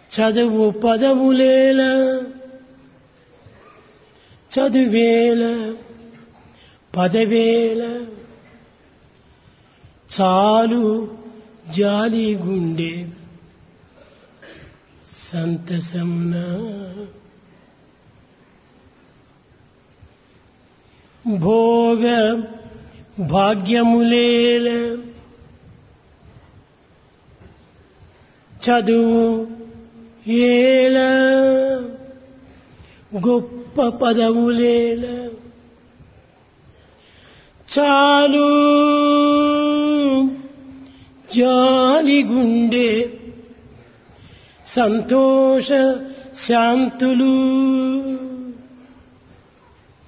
చదువు పదవులేల చదువేల పదవేల చాలు జాలి గుండె సంతసంనా భోగ భాగ్యములేల చదువు ఏల గొప్ప పదవులేల చాలు జాలి గుండె సంతోష శాంతులు